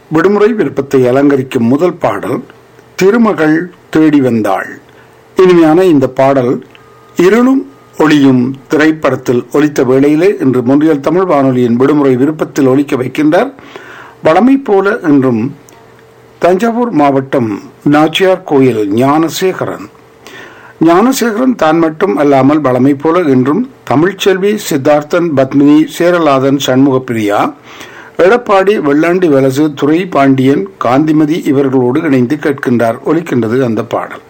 விடுமுறை விருப்பத்தை அலங்கரிக்கும் முதல் பாடல் திருமகள் தேடி வந்தாள் இனிமையான இந்த பாடல் இருளும் ஒளியும் திரைப்படத்தில் ஒலித்த வேளையிலே இன்று முன்றியல் தமிழ் வானொலியின் விடுமுறை விருப்பத்தில் ஒலிக்க வைக்கின்றார் வளமை போல என்றும் தஞ்சாவூர் மாவட்டம் நாச்சியார் கோயில் ஞானசேகரன் ஞானசேகரன் தான் மட்டும் அல்லாமல் வளமை போல என்றும் தமிழ்ச்செல்வி சித்தார்த்தன் பத்மினி சேரலாதன் சண்முகப்பிரியா எடப்பாடி வெள்ளாண்டி வலசு துறை பாண்டியன் காந்திமதி இவர்களோடு இணைந்து கேட்கின்றார் ஒலிக்கின்றது அந்த பாடல்